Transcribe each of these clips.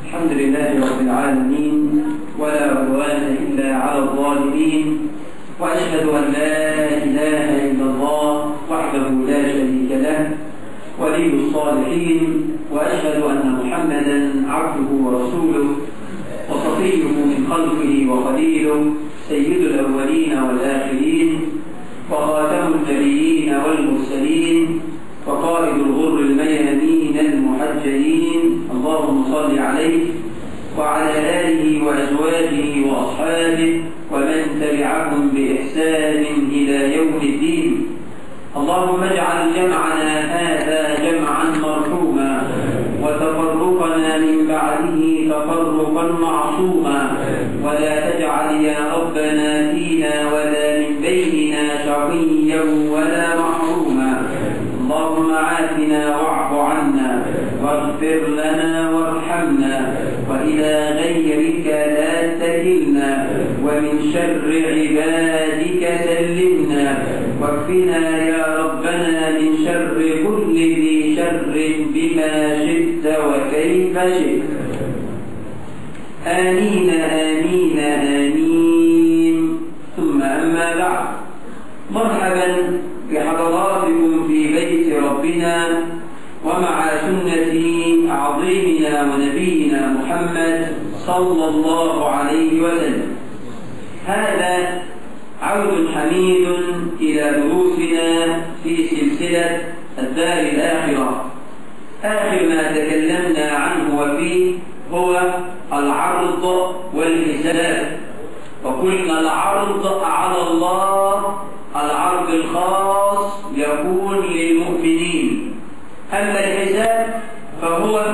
الحمد لله رب العالمين ولا عدوان إلا على الظالمين وأشهد أن لا إله إلا الله وحده لا شريك له ولي الصالحين وأشهد أن محمدا عبده ورسوله وصفيه من خلقه وخليله سيد الأولين والآخرين وخاتم النبيين والمرسلين وقائد الغر الميامين المحجلين اللهم صل عليه وعلى آله وأزواجه وأصحابه ومن تبعهم بإحسان إلى يوم الدين اللهم اجعل جمعنا هذا جمعا مرحوما وتفرقنا من بعده تفرقا معصوما ولا تجعل يا ربنا فينا ولا من بيننا شقيا ولا محروما اللهم عافنا واعف عنا واغفر لنا وارحمنا وإلى غيرك لا تكلنا ومن شر عبادك سلمنا واكفنا يا ربنا من شر كل ذي شر بما شئت وكيف شئت آمين آمين آمين ثم أما بعد مرحبا بحضراتكم في بيت ربنا ومع سنة عظيمنا ونبينا محمد صلى الله عليه وسلم هذا عود حميد إلى دروسنا في سلسلة الدار الآخرة آخر ما تكلمنا عنه وفيه هو العرض والحساب وقلنا العرض على الله العرض الخاص يكون للمؤمنين أما الحساب فهو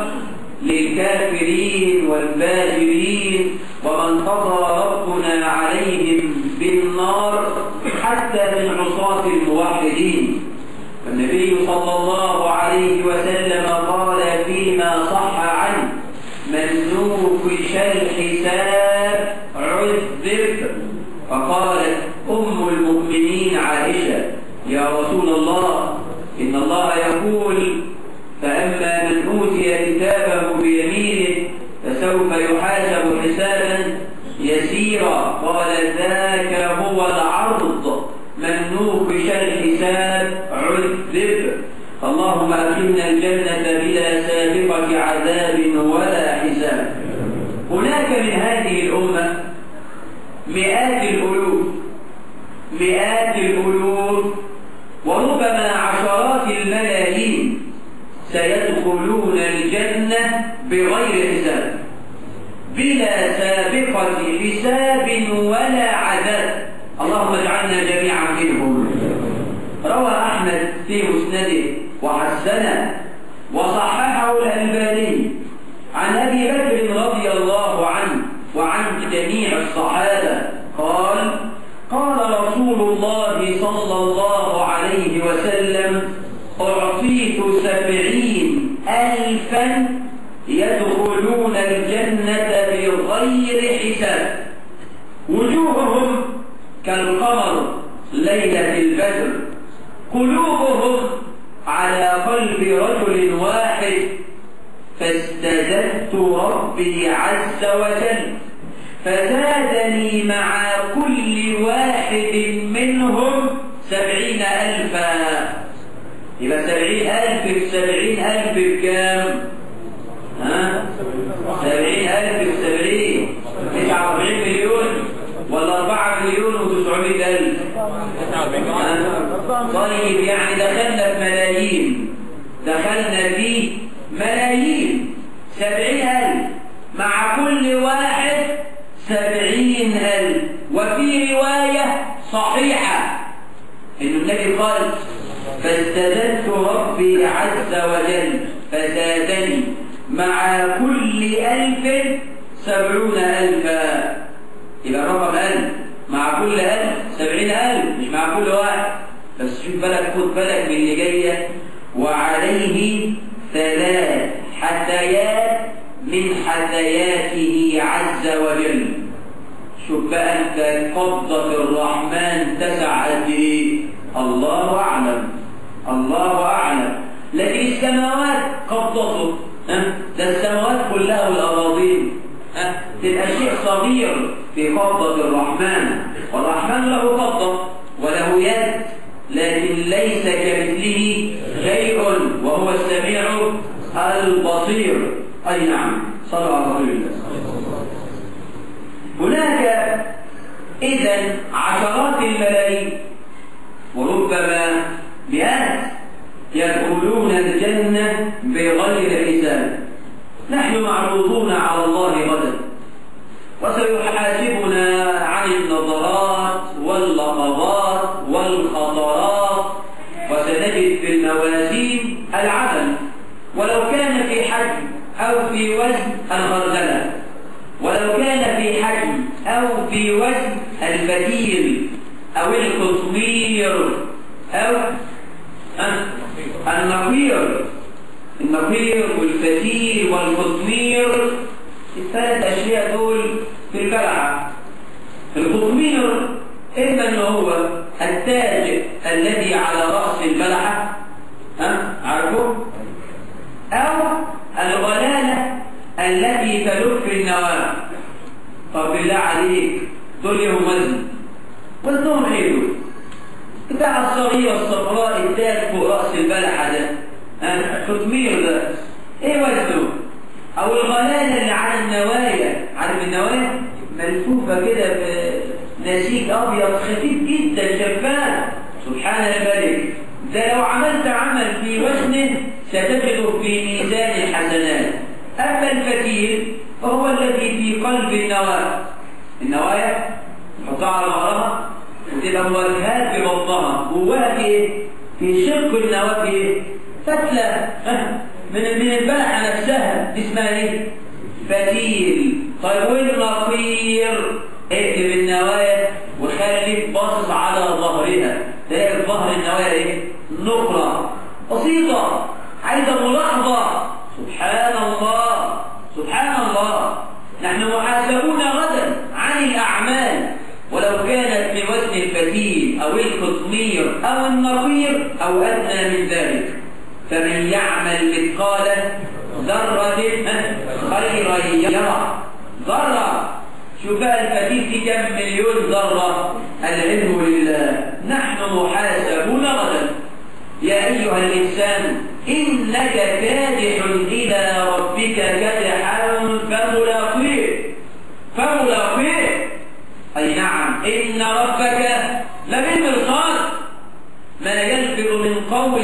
للكافرين والفاجرين ومن قضى ربنا عليهم بالنار حتى من عصاة الموحدين والنبي صلى الله عليه وسلم قال فيما صح عنه من نوقش الحساب عذب فقالت أم المؤمنين عائشة يا رسول الله إن الله يقول فأما من أوتي كتابه بيمينه فسوف يحاسب حسابا يسيرا قال ذاك هو العرض من نوقش الحساب عذب اللهم أدخلنا الجنة بلا سابقة عذاب ولا حساب هناك من هذه الأمة مئات الألوف مئات الألوف وربما عشرات الملايين سيدخلون الجنة بغير حساب بلا سابقة حساب ولا عذاب اللهم اجعلنا جميعا منهم روى أحمد في مسنده وحسنه وصححه الألباني عن أبي بكر رضي الله عنه وعن جميع الصحابة قال قال رسول الله صلى الله عليه وسلم أعطيت سبعين ألفا يدخلون الجنة بغير حساب وجوههم كالقمر ليلة البدر قلوبهم على قلب رجل واحد فاستزدت ربي عز وجل فزادني مع كل واحد منهم سبعين ألفا يبقى سبعين ألف في سبعين ألف بكام؟ ها؟ سبعين ألف في سبعين تسعة وأربعين مليون ولا أربعة مليون وتسعمائة ألف طيب يعني دخلنا في ملايين دخلنا في ملايين سبعين ألف مع كل واحد سبعين ألف وفي رواية صحيحة إن النبي قال فاستزدت ربي عز وجل فزادني مع كل ألف سبعون ألفا يبقى الرقم ألف مع كل ألف سبعين ألف مش مع كل واحد بس شوف بالك خد بالك من اللي جاية وعليه ثلاث حثيات من حثياته عز وجل شوف بقى انت قبضة الرحمن تسع قد ايه الله اعلم الله اعلم لكن السماوات قبضته ها؟ ده السماوات كلها والاراضين قدير في قبضة الرحمن والرحمن له قبضة وله يد لكن ليس كمثله شيء وهو السميع البصير أي نعم صلى على رسول الله هناك إذا عشرات الملايين وربما مئات يدخلون الجنة بغير حساب نحن معروضون على الله غدا وسيحاسبنا عن النظرات واللحظات والخطرات وسنجد في الموازين العمل ولو كان في حجم أو في وزن الغرزلة ولو كان في حجم أو في وزن الفتيل أو القطمير أو النقير النقير والفتيل والقطمير الثلاث أشياء دول في البلعة القطمير إما أنه هو التاج الذي على رأس البلعة ها عارفه أو الغلالة التي تلف النواة طب بالله عليك دول لهم وزن وزنهم ايه دول؟ بتاع الصغيرة الصفراء التاج فوق رأس البلحة ده ها تطمير ده ايه وزنه؟ او الغلالة اللي على النوايا عارف النوايا ملفوفة كده بنسيج ابيض خفيف جدا شفاف سبحان الملك ده لو عملت عمل في وزنه ستجده في ميزان الحسنات اما الفتيل فهو الذي في قلب النواة النوايا تحطها على ظهرها وتبقى مواجهات في بطنها جواها في ايه؟ في شق النواة في ايه؟ فتلة من من البلحة نفسها اسمها ايه؟ فتيل طيب والنقير اقلب النوايا وخليك باصص على ظهرها تلاقي ظهر النوايا ايه؟ نقرة بسيطة عايزة ملاحظة سبحان الله سبحان الله نحن محاسبون غدا عن الأعمال ولو كانت في وزن الفتيل أو القطمير أو النقير أو أدنى من ذلك فمن يعمل مثقال ذرة خيرا يرى ذرة شوف بقى الفتيل في كم مليون ذرة العلم لله نحن محاسبون غدا يا أيها الإنسان إنك كادح إلى ربك كدحا فملاقيه فملاقيه أي نعم إن ربك لبالمرصاد ما يلفظ من قول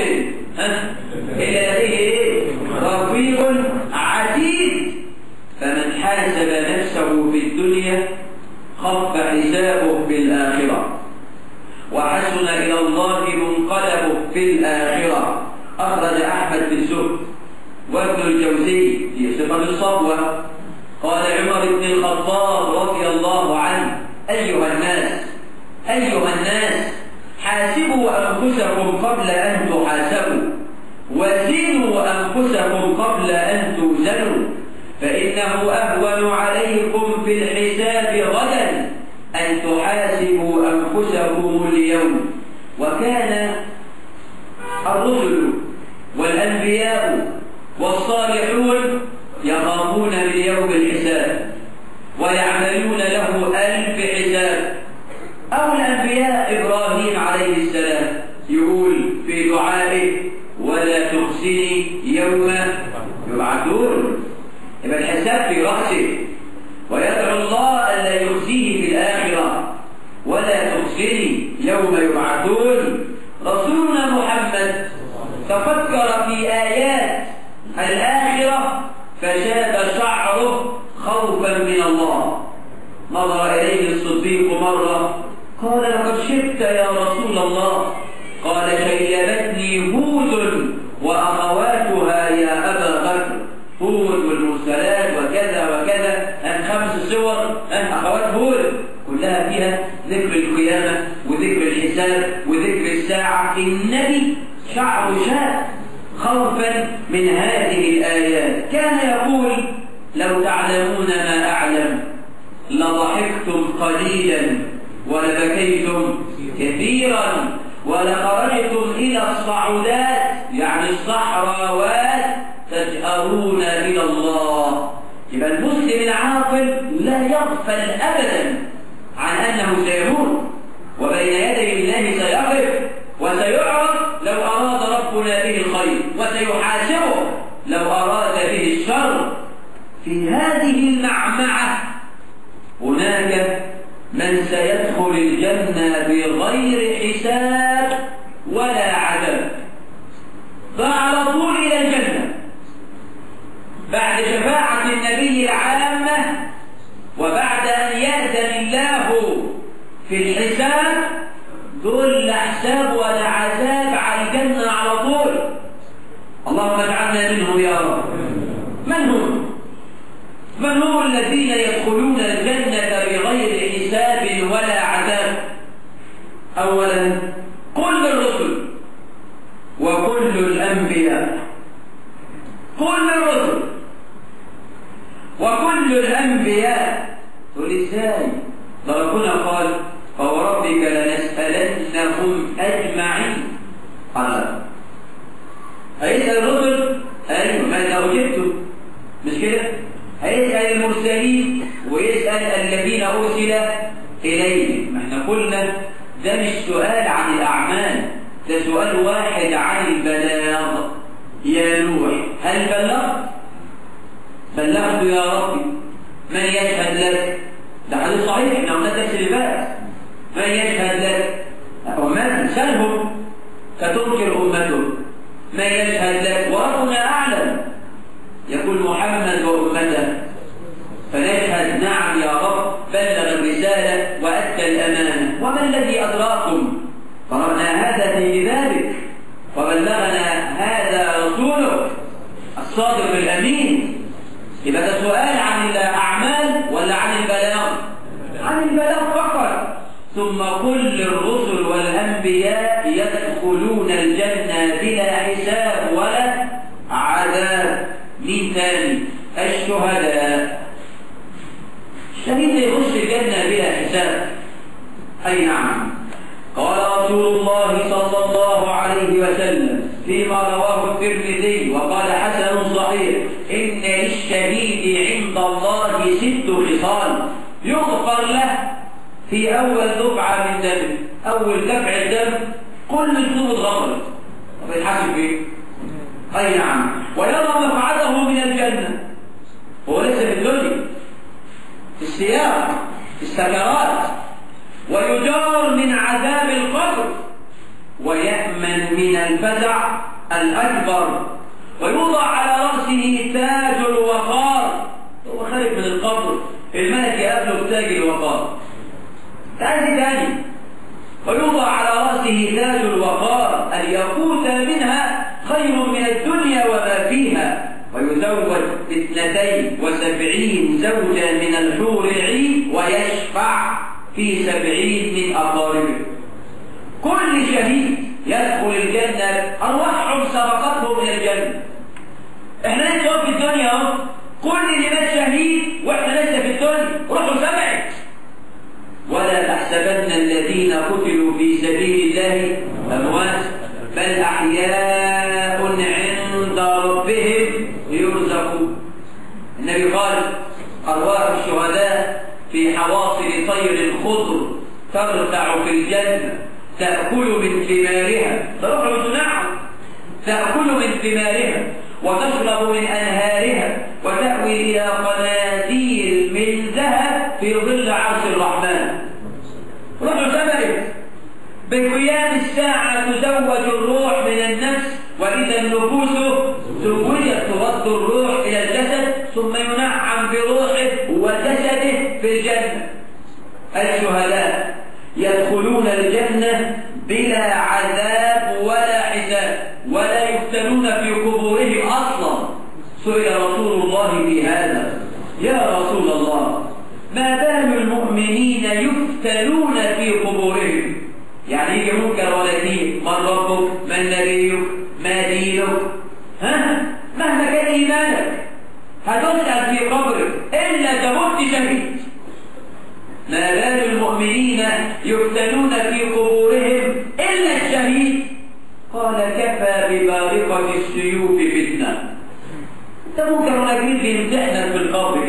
إلا لديه رقيب عتيد فمن حاسب نفسه في الدنيا خف حسابه في الآخرة وحسن إلى الله منقلبه في الآخرة أخرج أحمد بن الزهد وابن الجوزي في صفة الصبوة قال عمر بن الخطاب رضي الله عنه أيها الناس أيها الناس حاسبوا أنفسكم قبل أن تحاسبوا وزنوا أنفسكم قبل أن توزنوا فإنه أهون عليكم في الحساب غدا أن تحاسبوا أنفسكم اليوم وكان الرسل والأنبياء والصالحون يخافون من يوم الحساب ويعملون له ألف حساب أو الأنبياء إبراهيم عليه السلام يقول في دعائه ولا تخزني يوم يبعثون يبقى الحساب في رأسه ويدعو الله ألا يخزيه في الآخرة ولا تخزني يوم يبعثون رسولنا محمد تفكر في آيات الآخرة فشاب شعره خوفا من الله نظر إليه الصديق مرة قال لقد شبت يا رسول الله قال شيبتني هود وأخواتها يا أبا بكر هود والمرسلات وكذا وكذا أن خمس صور أن أخوات هود كلها فيها ذكر القيامة وذكر الحساب وذكر الساعة النبي شعر شاب خوفا من هذه الآيات كان يقول لو تعلمون ما أعلم لضحكتم قليلا ولبكيتم كثيرا ولخرجتم إلى الصعودات يعني الصحراوات تجأرون إلى الله يبقى المسلم العاقل لا يغفل أبدا عن أنه سيموت وبين يدي الله سيقف وسيعرض لو أراد ربنا به الخير وسيحاسبه لو أراد به الشر في هذه المعمعة هناك من سيدخل الجنة بغير حساب ولا عذاب فعلى طول إلى الجنة بعد شفاعة النبي العامة وبعد أن يأذن الله في الحساب دول لا حساب ولا عذاب على الجنة على طول اللهم اجعلنا منهم يا رب من هم؟ من هم الذين يدخلون الجنة بغير حساب ولا عذاب أولا كل الرسل وكل الأنبياء كل الرسل وكل الأنبياء تقول ازاي ده ربنا قال فوربك لنسألنهم أجمعين قال هيسأل الرسل أيوة ماذا أجبتم مش كده هيسأل المرسلين ويسأل الذين أرسل إليهم ما احنا قلنا ده مش سؤال عن الأعمال ده سؤال واحد عن البلاغ يا نوح هل بلغت بلغت يا ربي من يشهد لك ده حديث صحيح احنا قلنا درس اللباس من يشهد لك ومن سلهم فتنكر امته من يشهد لك وربنا اعلم يقول محمد وامته فنشهد نعم يا رب بلغ الرساله وادى الامانه وما الذي ادراكم قرانا هذا في ذلك وبلغنا هذا رسولك الصادق الامين يبقى ده سؤال عن الأعمال ولا عن البلاغ عن البلاغ فقط ثم كل الرسل والأنبياء يدخلون الجنة بلا حساب ولا عذاب مين تاني الشهداء الشهيد يخش الجنة بلا حساب أي نعم قال رسول الله صلى الله عليه وسلم فيما رواه الترمذي وقال حسن صحيح إن للشهيد عند الله ست خصال يغفر له في أول دفعة من دم أول دفع الدم كل الذنوب اتغفرت وبيتحاسب فيه أي نعم ويرى مقعده من الجنة هو لسه في الدنيا في السياق في السكرات ويجار من عذاب القبر ويأمن من الفزع الأكبر ويوضع على رأسه تاج الوقار هو خارج من القبر الملك يقابله تاج الوقار تاج تاني ويوضع على رأسه تاج الوقار الياقوت منها خير من الدنيا وما فيها ويزوج باثنتين وسبعين زوجا من الحور العين ويشفع في سبعين من أقاربه كل شهيد يدخل الجنة أرواحهم سبقتهم إلى الجنة إحنا لسه في الدنيا أهو كل اللي مات شهيد وإحنا لسه في الدنيا روحوا سبعت ولا تحسبن الذين قتلوا في سبيل الله أموات بل أحياء عند ربهم يرزقون النبي قال أرواح الشهداء في حواصل طير خضر ترتع في الجنة تأكل من ثمارها تروح وتنعم تأكل من ثمارها وتشرب من أنهارها وتأوي إلى قناديل من ذهب في ظل عرش الرحمن روح سبرت بقيام الساعة تزوج الروح من النفس وإذا النفوس زوجت ترد الروح إلى الجسد ثم ينعم بروحه وجسده في الجنة الشهداء يدخلون الجنة بلا عذاب ولا حساب ولا يفتنون في قبورهم أصلا سئل رسول الله بهذا يا رسول الله ما بال المؤمنين يفتنون في قبورهم يعني يجي منكر ولا دين من ربك من نبيك ما دينك ها مهما كان ايمانك هتسال في قبرك الا تمت شهيد ما بال المؤمنين يفتنون في قبورهم الا الشهيد قال كفى ببارقه السيوف فتنه انت ممكن ولا جديد بيمتحنك في القبر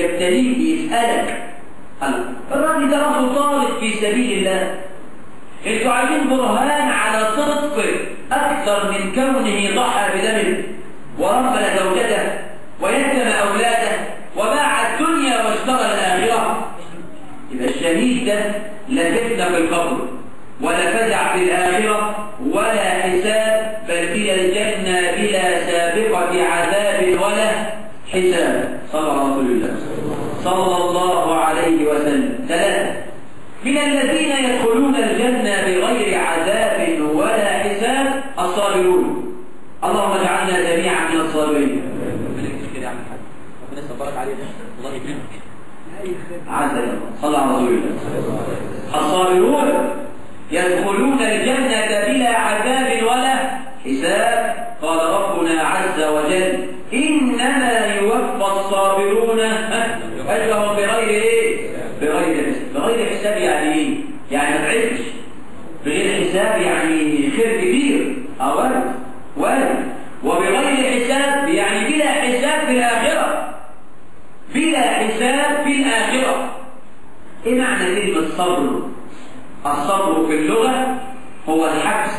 يبتليك يسألك الراجل ده راسه طالب في سبيل الله انتوا عايزين برهان على صدق اكثر من كونه ضحى بدمه ورمل زوجته ويتم اولاده وباع الدنيا واشترى الاخره يبقى الشهيد ده لا فتنه في القبر ولا فزع في الاخره ولا حساب بل الى الجنه بلا سابقه عذاب ولا حساب صلى رسول الله صلى الله عليه وسلم ثلاثه من الذين يدخلون الجنة بغير عذاب ولا حساب الصابرون اللهم اجعلنا جميعا من الصابرين ربنا يصبرك عليه الله يكرمك عز وجل صلى على رسول الله الصابرون يدخلون الجنة بلا عذاب ولا حساب قال ربنا عز وجل إنما يوفى الصابرون أجرهم بغير إيه؟ بغير حساب بغير حساب يعني إيه؟ يعني ما تعبش بغير حساب يعني خير كبير أو ولد ولد وبغير حساب يعني بلا حساب في الآخرة بلا حساب في الآخرة إيه معنى كلمة صبر؟ الصبر في اللغة هو الحبس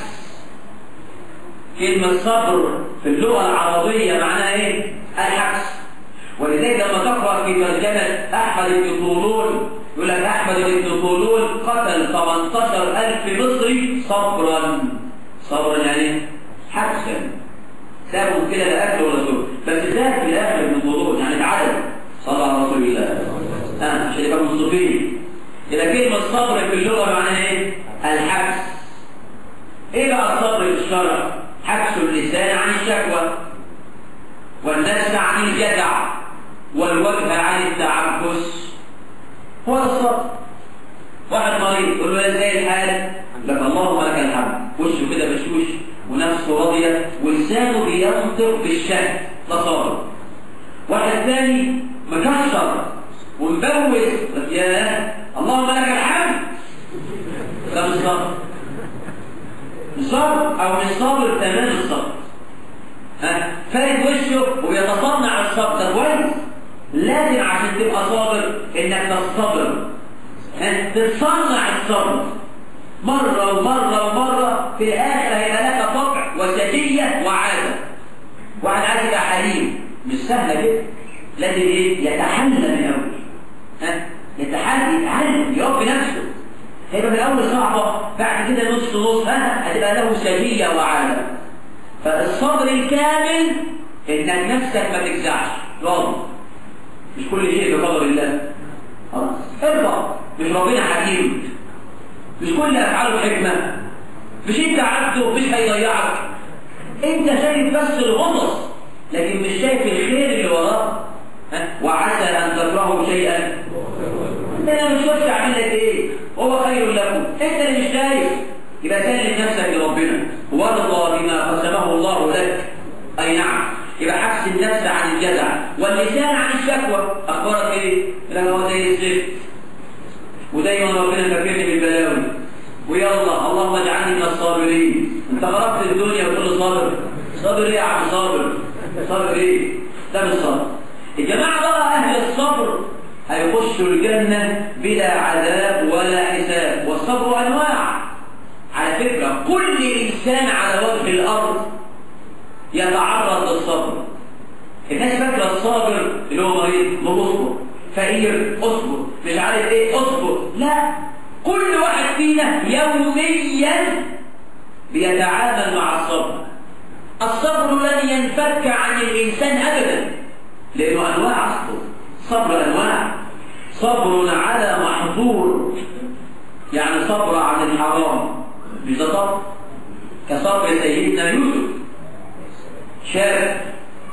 كلمة صبر في اللغة العربية معناها إيه؟ الحبس ولذلك لما تقرأ في ترجمة أحمد بن طولون يقول لك أحمد بن طولون قتل 18000 مصري صبرا صبرا يعني حبسا سابوا كده لا أكل ولا شرب بس زاد في الآخر ابن طولون يعني اتعدل صلى على رسول الله آه عشان يبقى منصفين إذا كلمة صبر في اللغة معناها إيه؟ الحبس إيه بقى الصبر في الشرع؟ حبس اللسان عن الشكوى والنفس عن الجزع والوجه عن التعبس هو ده الصبر واحد مريض يقول له ازاي الحال؟ لك اللهم لك الحمد وشه كده بشوش ونفسه راضيه ولسانه بينطق بالشهد ده صابر واحد ثاني مكسر ومبوز يا اللهم لك الحمد ده مش صبر مش صبر او مش صابر تمام الصبر ها فارد وشه وبيتصنع الصبر ده كويس لازم عشان تبقى صابر انك تصطبر ها تتصنع الصبر مرة ومرة ومرة في الآخر هيبقى لك طبع وسجية وعادة واحد عايز يبقى حليم مش سهلة كده لازم ايه يتحلى من الاول ها يتحلى يتعلم يربي نفسه هيبقى في الاول صعبه بعد كده نص نص ها هتبقى له سجيه وعاده فالصبر الكامل انك نفسك ما تجزعش راضي مش كل شيء بقدر الله خلاص ارضى مش ربنا حكيم مش كل افعاله حكمه مش انت عبده مش هيضيعك انت شايف بس الغطس لكن مش شايف الخير اللي وراه وعسى ان تكرهوا شيئا انت انا مش وسع اعمل لك ايه هو خير لكم انت اللي مش شايف يبقى سلم نفسك لربنا وارضى بما قسمه الله لك اي نعم يبقى حبس النفس عن الجزع واللسان عن الشكوى اخبارك ايه لا هو زي الزفت ودايما ربنا فاكرني بالبلاوي ويلا اللهم اجعلني من الصابرين انت غرقت الدنيا وتقول صابر صابر ايه يا عم صابر صابر ايه ده مش صبر الجماعه بقى اهل الصبر هيخشوا الجنه بلا عذاب ولا حساب والصبر انواع على فكره كل انسان على وجه الارض يتعرض للصبر الناس فاكره الصابر اللي هو مريض ما اصبر فقير اصبر مش عارف ايه اصبر لا كل واحد فينا يوميا بيتعامل مع الصبر الصبر لن ينفك عن الانسان ابدا لانه انواع اصله صبر انواع صبر على محظور يعني صبر عن الحرام مش ده صبر كصبر سيدنا يوسف شاب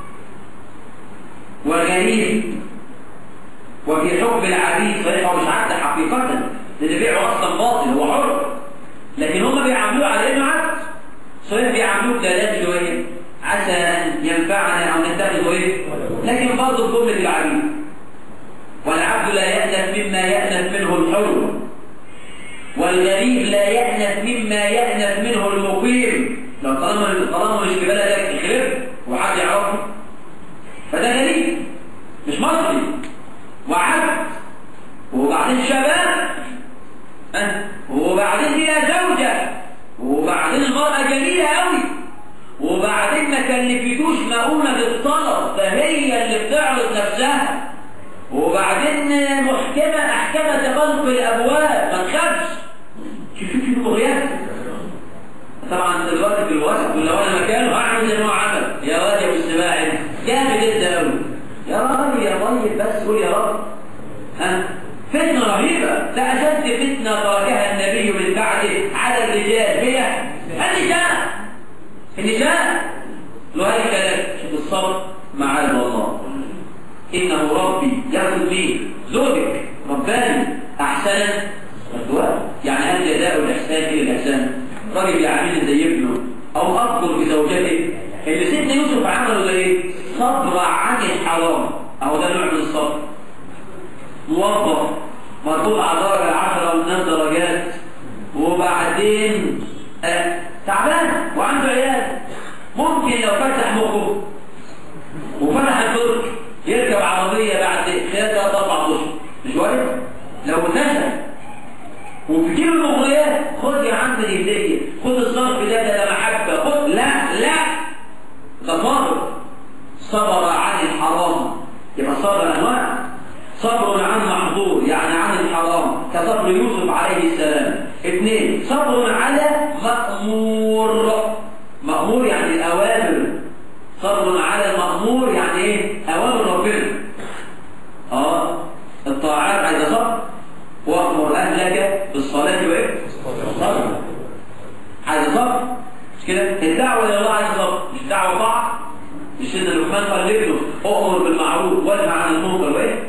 وغريب وفي حكم العبيد صحيح هو مش عبد حقيقة اللي بيعه أصلا باطل هو حر لكن هم بيعاملوه على إنه عبد صحيح بيعاملوه دلال شوية عسى أن ينفعنا أو نتخذه إيه لكن برضه جملة العبيد والعبد لا يأنف مما يأنف منه الحر والغريب لا يأنف مما يأنف منه المقيم لو طالما طالما مش في بلدك يخرب وحد يعرفه فده غريب مش مصري وعبد وبعدين شباب أه؟ وبعدين هي زوجة وبعدين المرأة جميلة قوي وبعدين ما كلفتوش مؤونة بالطلب فهي اللي بتعرض نفسها وبعدين محكمة أحكمة خلق الأبواب ما تخافش شوف شوف المغريات طبعا دلوقتي في الوسط ولو انا مكانه هعمل زي ما هو عمل يا واد يا ابو السباعي جامد انت قوي يا راجل يا طيب بس قول يا رب ها فتنه رهيبه ده اشد فتنه تركها النبي من بعده على الرجال هي النساء النساء لذلك لك شوف الصبر معاذ الله انه ربي ياخذ مين زوجك رباني احسن الدعاء يعني هل جزاء الاحسان الى الاحسان راجل يعمل زي ابنه او افضل بزوجته اللي سيدنا يوسف عمله ده ايه صبر عن الحرام اهو ده نوع من الصبر موظف مرفوع على درجه 10 والناس درجات وبعدين آه تعبان وعنده عيال ممكن لو فتح مخه وفتح الدرج يركب عربيه بعد خلال ثلاث اربع اشهر مش وارد لو نشأ وفي كل المغريات خد يا عم الهدية خد الصرف ده ده محبة خد لا لا ده صبر صبر عن الحرام يبقى صبر انواع صبر عن محظور يعني عن الحرام كصبر يوسف عليه السلام اثنين صبر على مأمور مأمور يعني الأوامر صبر على المأمور يعني ايه أوامر ربنا اه الطاعات عايزة صبر وأمر أهلك بالصلاة وإيه؟ صبر عايز صبر مش كده؟ الدعوة إلى الله عايز صبر مش دعوة طاعة مش إن لقمان قال لابنه أؤمر بالمعروف وانهى عن المنكر وإيه؟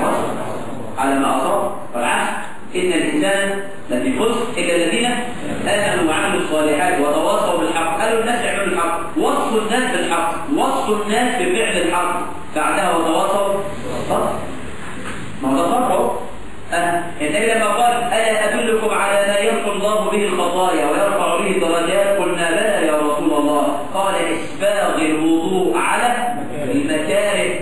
على ما أصاب والعكس إن الإنسان الذي خسر إلا الذين آمنوا وعملوا الصالحات وتواصوا بالحق قالوا الناس يعملوا الحق وصوا الناس بالحق وصوا الناس بفعل الحق بعدها وتواصوا صبر ما هو ده صبر النبي لما قال ألا أدلكم على ما يرفع الله به الخطايا ويرفع به الدرجات قلنا بلى يا رسول الله قال إسباغ الوضوء على المكاره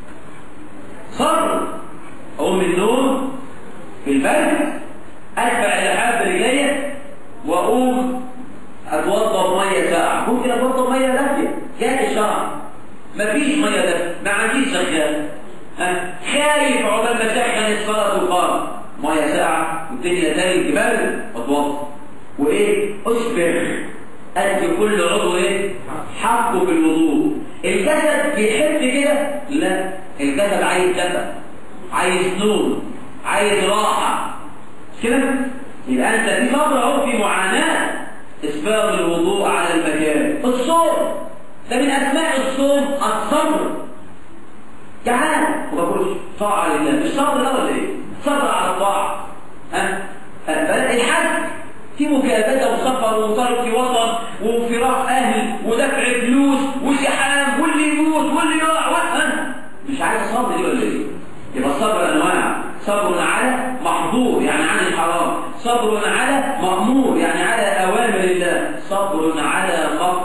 صبر أقوم من النوم في البرد أدفع اللحاف برجليا وأقوم أتوضى بمية ساعة ممكن أتوضى بمية دافية جاء الشرع مفيش مية دافية ما عنديش سخان خايف عقبال ما تحكن الصلاة وقام مية ساعة والدنيا تلج برد اتوضى وايه اصبر ادي كل عضو ايه حقه في الوضوء الجسد بيحب كده لا الجسد عايز جسد عايز نور عايز راحة كده يبقى انت في صبر اهو في معاناة اسباغ الوضوء على المكان الصوم ده من اسماء الصوم الصبر جعان وما بقولش طاعة لله مش صبر ده ولا ايه؟ صبر على الطاعة ها؟ الحج في مكابدة وسفر وطرق في وطن وفراق أهل ودفع فلوس وزحام واللي يموت واللي يقع ها؟ مش عايز صبر دي ولا ايه؟ يبقى الصبر أنواع صبر على محظور يعني عن الحرام صبر على مأمور يعني على أوامر الله صبر على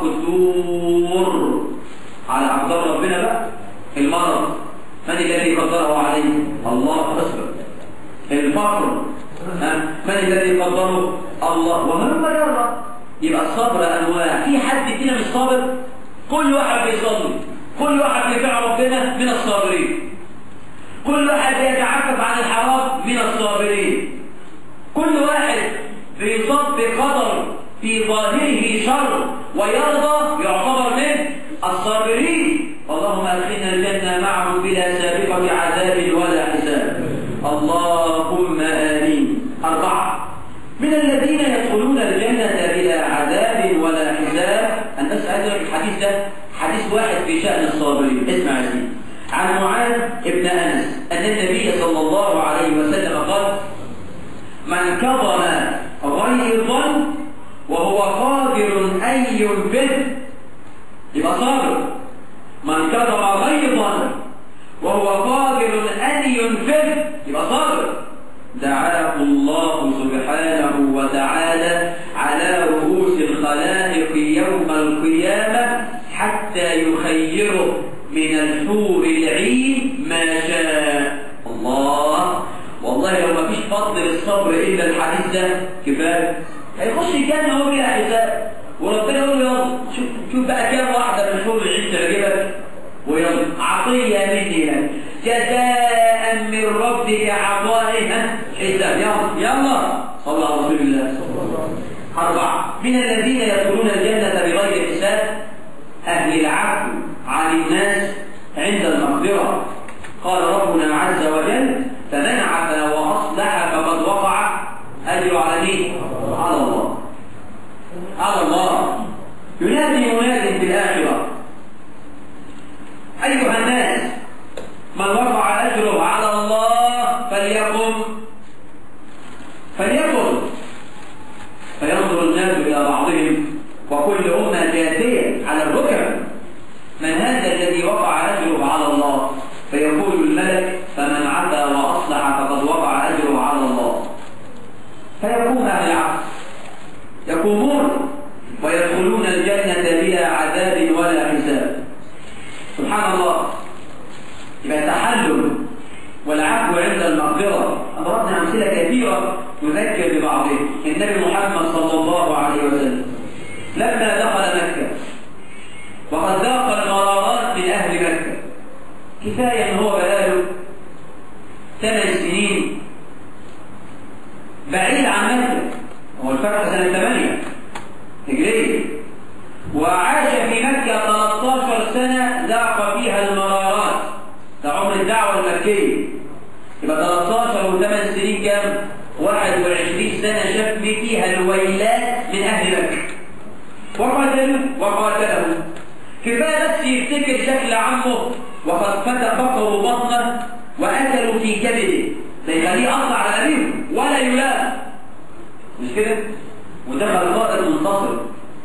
مقدور على أقدار ربنا بقى المرض من الذي قدره عليه الله اصبر الفقر من الذي قدره الله ومن يرى يبقى الصبر انواع في حد فينا مش صابر كل واحد بيصلي كل واحد بيطيع ربنا من الصابرين كل واحد بيتعفف عن الحرام من الصابرين كل واحد بيصاب بقدر في ظاهره شر ويرضى يعتبر من الصابرين اللهم ادخلنا الجنه معهم بلا سابقه عذاب ولا حساب اللهم امين اربعه من الذين يدخلون الجنه بلا عذاب ولا حساب الناس عايز الحديث ده حديث واحد في شان الصابرين اسمع يا سيدي عن معاذ بن انس ان النبي صلى الله عليه وسلم قال من كظم غيظا وهو قادر ان ينفذ يبقى صابر من كظم غيظا وهو قادر ان ينفذ يبقى صابر دعاه الله سبحانه وتعالى على رؤوس الخلائق يوم القيامه حتى يخيره من الحور العين ما شاء الله الصبر إلا الحديث ده كفاية هيخش الجنة هو بلا حساب وربنا يقول له يلا شوف شوف بقى كام واحدة من حور العين تعجبك ويلا عطية مني لك جزاء من ربك عطائها حساب يلا يلا صلى على رسول الله أربعة من الذين يدخلون الجنة بغير حساب أهل العفو عن الناس عند المغفرة قال ربنا عز وجل فمن عفا وأصلح فقد وقع أجر على مين؟ على الله على الله ينادي مناد في الآخرة أيها الناس من وقع أجره على الله فليقم فليقم فينظر الناس إلى بعضهم وكل أمة جاثية على الركب من هذا الذي وقع أجره على الله فيقول الملك فمن عفا وأصلح فقد وقع أجره على الله فيقوم أهل العفو يقومون ويدخلون الجنة بلا عذاب ولا حساب سبحان الله يبقى تحلل والعفو عند المغفرة أضربنا أمثلة كثيرة نذكر ببعضها النبي محمد صلى الله عليه وسلم لما دخل مكة وقد ذاق المرارات من أهل مكة كفاية أن هو بلاله ثمان سنين بعيد عن مكة هو الفتح سنة ثمانية هجرية وعاش في مكة 13 سنة ذاق فيها المرارات ده عمر الدعوة المكية يبقى 13 و8 سنين كام؟ 21 سنة شاف فيها الويلات من أهل مكة وقتلوا وقاتلوا كفاية بس يفتكر شكل عمه وقد فتح بطنه بطنه وأكلوا في كبده لا يخليه أقطع على أبيه ولا يلام مش كده؟ ودخل قائد منتصر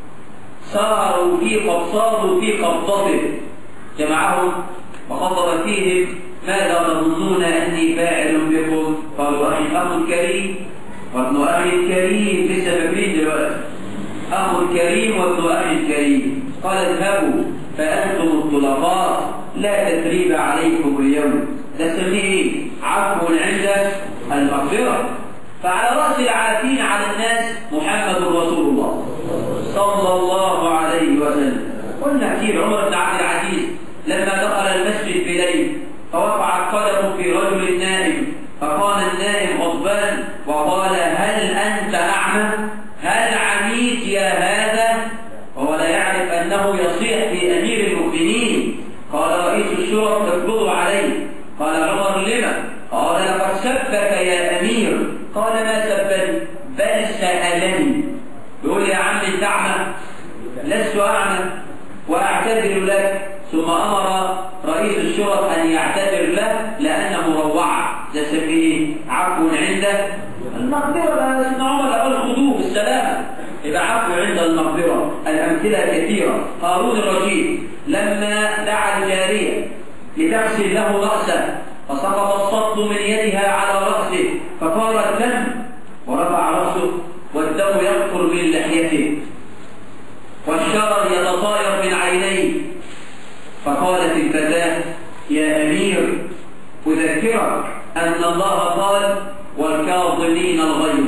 ساروا في قبصاره في قبضته جمعهم وقبض فيهم ماذا تظنون أني فاعل بكم؟ قالوا أخي أخ كريم وابن أخ كريم لسه فاكرين دلوقتي أخ كريم وابن أخ كريم قال اذهبوا فأنتم الطلقاء لا تثريب عليكم اليوم ده سميه عفو عند المغفرة فعلى رأس العافين على الناس محمد رسول الله صلى الله عليه وسلم قلنا كثير عمر بن عبد العزيز لما دخل المسجد بليل فوقعت قدمه في رجل نائم فقال النائم غضبان وقال هل أنت أعمى؟ هل عميت يا هذا؟ وهو لا يعرف أنه يصيح في أمير المؤمنين قال رئيس الشرط تكبر عليه قال عمر لما؟ قال لقد سبك يا أمير قال ما سبني بل سألني يقول يا عم انت أعمى لست أعمى وأعتذر لك ثم أمر رئيس الشرط أن يعتذر له لأنه روعة ده سميه عفو عنده المغفرة سيدنا عمر قال خذوه بالسلامة يبقى عفو عند المغفرة الأمثلة كثيرة هارون الرشيد لما دعا الجارية لتغسل له رأسه فسقط الصد من يدها على رأسه فقال الدم ورفع رأسه والدم يقطر من لحيته والشرر يتطاير من عينيه فقالت الفتاة يا أمير أذكرك أن الله قال والكاظمين الغيظ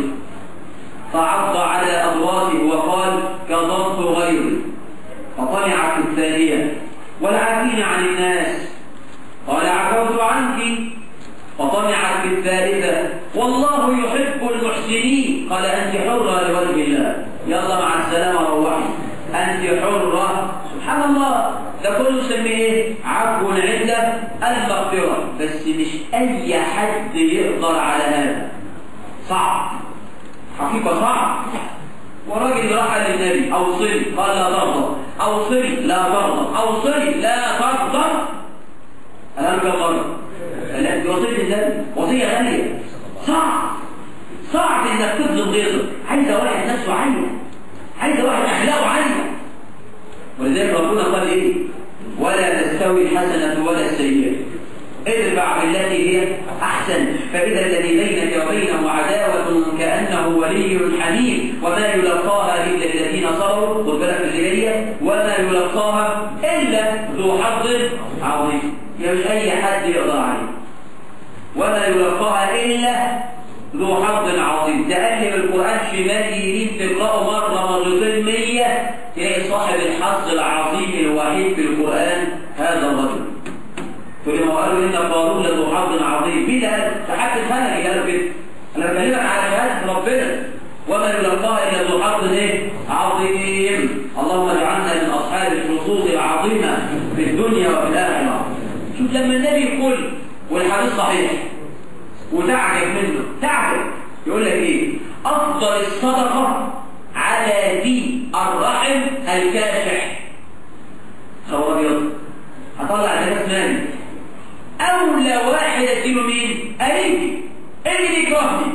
فعض على أضراسه وقال كظمت غيظي فطلعت الثانية والعافين عن الناس قال عفوت عنك فطمعت في الثالثة والله يحب المحسنين قال أنت حرة لوجه الله يلا مع السلامة روحي أنت حرة سبحان الله ده كله سميه ايه؟ عفو عنده المغفرة بس مش أي حد يقدر على هذا صعب حقيقة صعب وراجل راح للنبي أوصلي قال لا تغضب أوصلي لا تغضب أوصلي لا تغضب الآن كم مرة؟ لا وصية النبي وصية غالية صعب صعب انك تظلم غيرك عايزة واحد نفسه عالية عايزة واحد أخلاقه عالية ولذلك ربنا قال ايه؟ ولا تستوي الحسنة ولا السيئة ادفع بالتي هي أحسن فإذا الذي بينك وبينه عداوة كأنه ولي حميم وما يلقاها إلا الذين صبروا خد بالك اللي جاية وما يلقاها إلا ذو حظ عظيم يعني مش أي حد يقدر عليه وما يلقاها إلا ذو حظ عظيم تقلب القرآن شمال يمين تقرأه مرة مرتين مية تلاقي صاحب الحظ العظيم الوحيد في القرآن هذا الرجل فلما قالوا إن قارون لذو حظ عظيم مين قال؟ فحتى الفلك قالوا كده أنا بكلمك على شهادة ربنا وما يلقاها إلا ذو حظ إيه؟ عظيم اللهم اجعلنا من أصحاب الحظوظ العظيمة في الدنيا وفي الآخرة شوف لما النبي يقول والحديث صحيح وتعجب منه تعجب يقول لك ايه افضل الصدقه على ذي الرحم الكاشح خبر ابيض هطلع ثلاث مال اولى واحد اديله مين قريبي اللي بيكرهني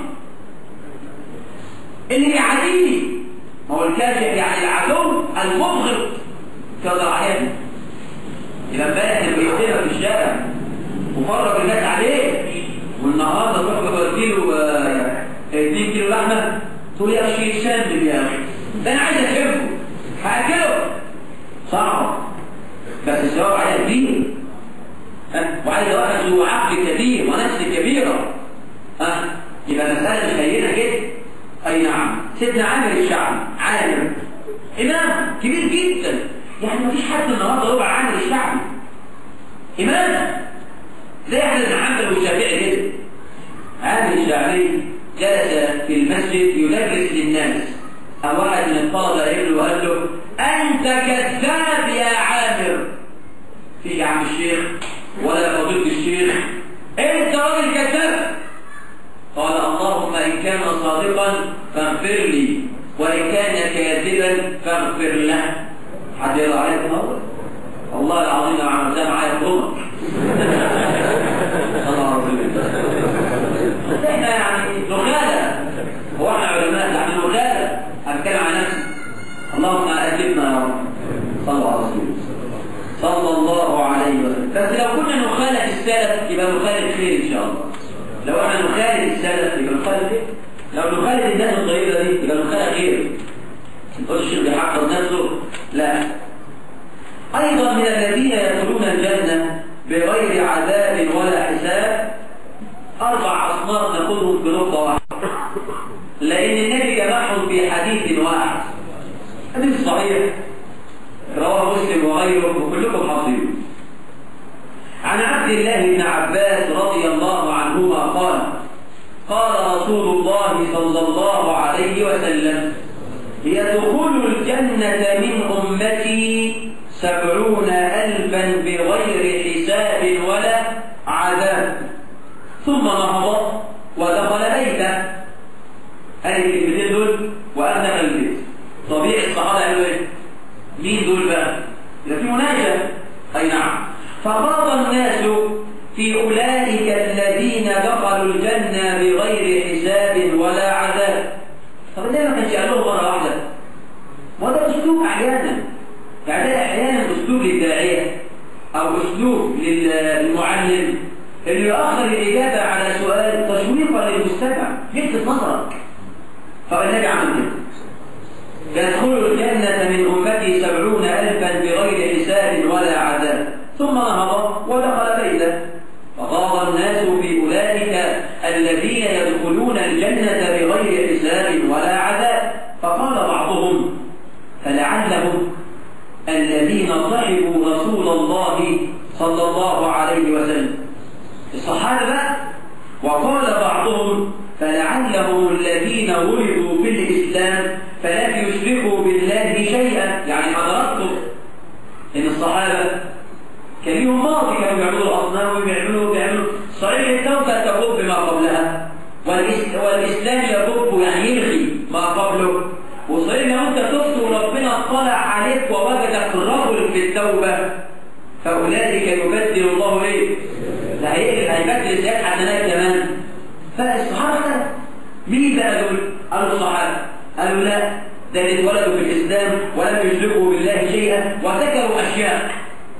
اللي بيعاديني هو الكاشح يعني العدو المبغض كذا عليه يبقى امبارح كان بيقتلها في الشارع وفرج الناس عليه والنهارده تروح توديله 2 كيلو لحمه تقول يا اخي سامي يا اخي ده انا عايز اشربه هاكله صعب بس الثواب عليها كبير ها وعايز واحد ذو عقل كبير ونفس كبيره ها يبقى مساله مش هينه كده اي نعم سيدنا عامر الشعبي عالم امام كبير جدا يعني مفيش حد النهارده ربع عامر الشعبي امام زي احنا بن حنبل والشافعي كده عامر الشافعي جلس في المسجد يدرس للناس أو واحد من الطلبه ابنه وقال له انت كذاب يا عامر في يا عم الشيخ ولا فضيله الشيخ انت راجل كذاب قال اللهم ان كان صادقا فاغفر لي وان كان كاذبا فاغفر له حد يرضى عليك النهارده والله العظيم لو عملتها معايا الضمر احنا يعني نخالة هو احنا علماء نحن نخالة هنتكلم عن نفسي اللهم اجبنا يا رب صلوا على رسول صلى الله عليه وسلم بس لو كنا نخالف السلف يبقى نخالف خير ان شاء الله لو احنا نخالف السلف يبقى نخالف خير لو نخالف الناس الطيبه دي يبقى نخالف خير نقول الشيخ بيحقق نفسه لا ايضا من الذين يدخلون الجنه بغير عذاب ولا حساب أربع أصناف نأخذهم في نقطة واحدة لأن النبي جمعهم في حديث واحد حديث صحيح رواه مسلم وغيره وكلكم حافظين عن عبد الله بن عباس رضي الله عنهما قال قال رسول الله صلى الله عليه وسلم يدخل الجنة من أمتي سبعون ألفا بغير حساب ولا عذاب ثم نهض ودخل بيته قال الكلمتين دول وقام دخل البيت طبيعي الصحابه قالوا ايه؟ مين دول بقى؟ ده في مناجاه اي نعم فخاض الناس في اولئك الذين دخلوا الجنه بغير حساب ولا عذاب طب ليه ما كانش قال لهم مره واحده؟ ما ده اسلوب احيانا يعني ده احيانا اسلوب للداعيه او اسلوب للمعلم اللي يؤخر الإجابة على سؤال تشويقا للمستمع يلفت نظرك فالنبي عمل كده يدخل الجنة من أمتي سبعون ألفا بغير حساب ولا عذاب ثم نهض ودخل بيته فغاض الناس في أولئك الذين يدخلون الجنة بغير حساب ولا عذاب فقال بعضهم فلعلهم الذين صحبوا رسول الله صلى الله عليه وسلم الصحابة بقى وقال بعضهم فلعلهم الذين ولدوا في الإسلام فلم يشركوا بالله شيئا يعني حضراتكم إن الصحابة كان لهم ماضي كانوا بيعملوا الأصنام وبيعملوا بيعملوا صحيح التوبة تقوم بما قبلها والإسلام يقوم يعني يلغي ما قبله وصحيح لو أنت تبت وربنا اطلع عليك ووجدك رجل في التوبة فأولئك يبدل الله إيه؟ ده هيبدل ازاي حسنات كمان فالصحابة مين بقى دول؟ قالوا الصحابة قالوا لا ده اللي اتولدوا في الإسلام ولم يشركوا بالله شيئا وذكروا أشياء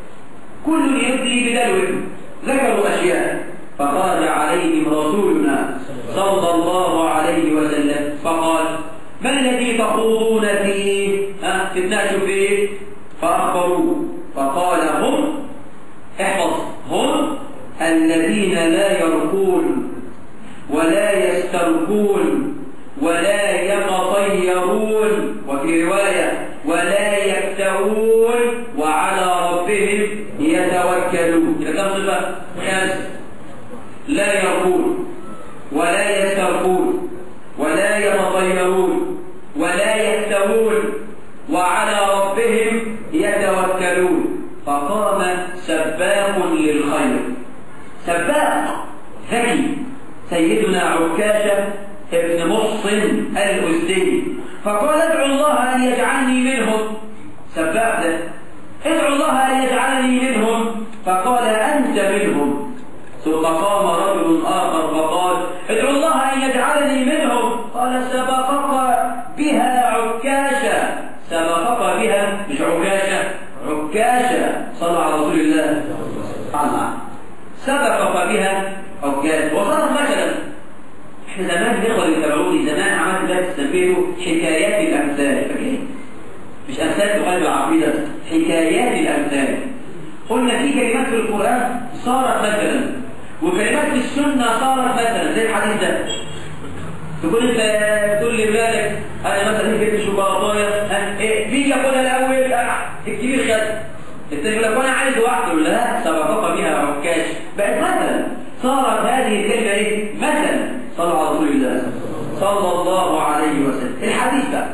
كل يدلي بدلو ذكروا أشياء فخرج عليهم رسولنا صلى الله عليه وسلم فقال ما الذي تخوضون فيه؟ ها تتناقشوا فيه؟ فأخبروه فقال هم احفظ هم الذين لا يرقون ولا يسترقون ولا يتطيرون وفي رواية ولا يكتوون وعلى ربهم يتوكلون إذا كان صفة خامسة لا يرقون ولا يسترقون ولا يتطيرون ولا يكتوون وعلى ربهم يتوكلون فقام سباق للخير سباق ذكي سيدنا عكاشة ابن محصن الأزدي فقال ادعو الله أن يجعلني منهم سباق ده ادعو الله أن يجعلني منهم فقال أنت منهم ثم قام رجل آخر فقال ادعو الله أن يجعلني منهم قال سبقك بها عكاشة سبقك بها مش عكاشة عكاشة صلى على رسول الله الله سبقك بها عكاشة وصار مثلا احنا زمان الاخوه اللي تابعوني زمان عملت ده تسميه حكايات الامثال فاكرين؟ مش امثال تقال بالعقيده حكايات الامثال قلنا في كلمات في القران صارت مثلا وكلمات في السنه صارت مثلا زي الحديث ده تقول انت تقول لي بالك انا مثلا جبت شوكولاته إيه مين ياكلها الاول الكبير خد الثاني يقول لك وانا عايز واحده لا سبقك بها عكاش بقت مثلا صارت هذه الكلمه ايه مثلا صلى على رسول الله صلى الله عليه وسلم الحديث بقى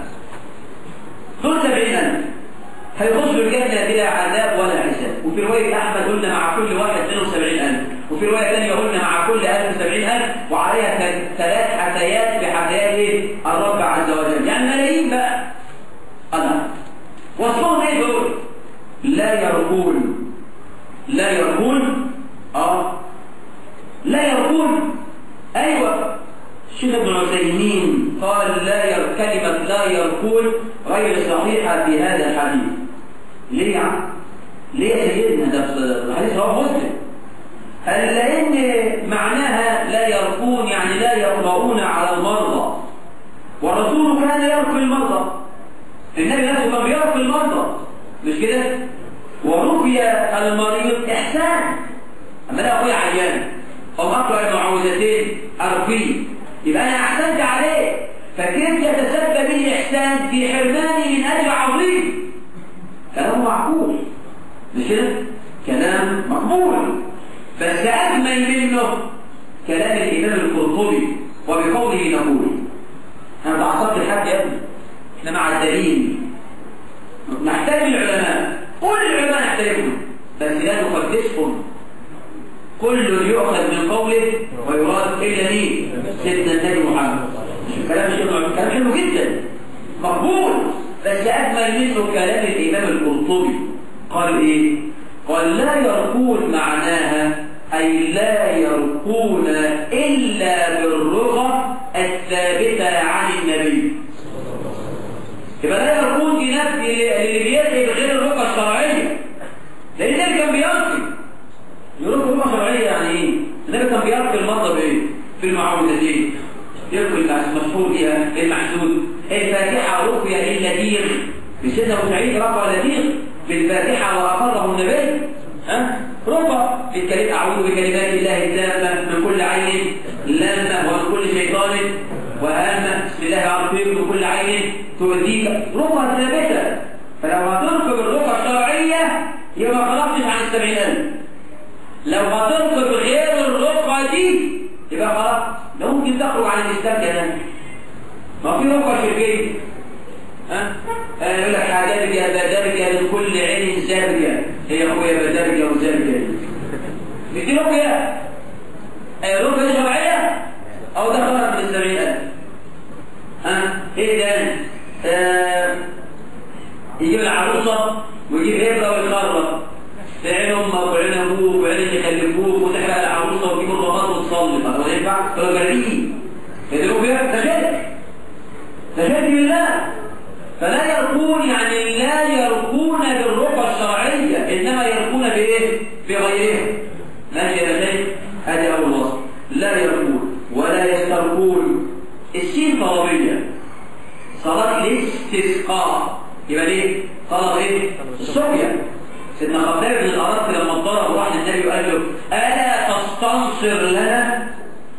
دول سبعين هيخشوا الجنة بلا عذاب ولا حساب وفي رواية أحمد قلنا مع كل واحد منهم سبعين ألف وفي رواية ثانية قلنا مع كل ألف سبعين ألف وعليها ثلاث حثيات بحثيات الرب عز وجل يعني ملايين بقى أنا وصفهم إيه دول لا يرقون لا يرقون آه لا يرقون أيوة الشيخ ابن عثيمين قال لا ير... كلمة لا يركون غير صحيحة في هذا الحديث ليه يعني؟ ليه يا سيدنا ده الحديث رواه مسلم قال لأن معناها لا يركون يعني لا يقرؤون على المرضى والرسول كان يرقي المرضى النبي نفسه كان بيرقي المرضى مش كده؟ ورقي المريض إحسان أما أنا أخويا عيان أو أقرأ المعوذتين أرقيه يبقى أنا أحسنت عليه فكيف يتسبب الإحسان في حرماني من أجر عظيم كلام معقول مش كده؟ كلام مقبول بس أجمل منه كلام الإمام القرطبي وبقوله نقول أنا بعصبت الحد يا ابني إحنا مع الدليل نحترم العلماء كل العلماء نحترمهم بس لا نقدسهم كل يؤخذ من قوله ويراد إلا مين سيدنا النبي محمد كلام الشيخ كلام حلو جدا مقبول بس أجمل منه كلام الإمام القرطبي قال إيه؟ قال لا يرقون معناها أي لا يرقون إلا بالرغى الثابتة عن النبي يبقى لا يرقون دي نفس اللي بيدعي بغير الرقى الشرعية لأن النبي كان بيرقي يقول رقى شرعية يعني إيه؟ النبي كان بيرقي المرضى بإيه؟ في المعوذتين يرقي المشهور بها المحسود الفاتحة رقية للذير بسيدنا أبو سعيد رقى لذير بالفاتحة وأقره النبي ها؟ رقى بالكلمة أعوذ بكلمات الله التامة من كل عين لامة ومن كل شيطان وهامة بسم الله الرحمن من كل عين تؤذيك رقى ثابتة فلو هتركب الرقى الشرعية يبقى ما خلقتش عن السبعين ألف لو هتركب غير الرقى دي يبقى خلاص ده ممكن تخرج عن الإسلام كمان ما في رقى شركية ها أه؟ يقول لك حاجاتك يا بدرجة من كل عين زابية هي أخويا بدرجة وزابية مش دي رقية رقية دي شرعية أو ده خرج من السبعين ألف ها إيه ده آه يجيب العروسة ويجيب هبة ويخرج تعين امك وعين ابوك وعين اللي يخلفوك وتحرق العروسه وتجيب الرماد وتصلي طب ولا ينفع؟ طب جريء يدعوا بها ده شرك ده شرك بالله فلا يرقون يعني لا يرقون بالرقى الشرعيه انما يرقون بايه؟ بغيرها ماشي يا شيخ؟ هذه اول وصف لا يرقون ولا يسترقون السين طلبيه صلاه الاستسقاء يبقى ليه؟ طلب ايه؟ السقيا سيدنا خباب بن الأرض لما اتضرب راح للنبي وقال له ألا تستنصر لنا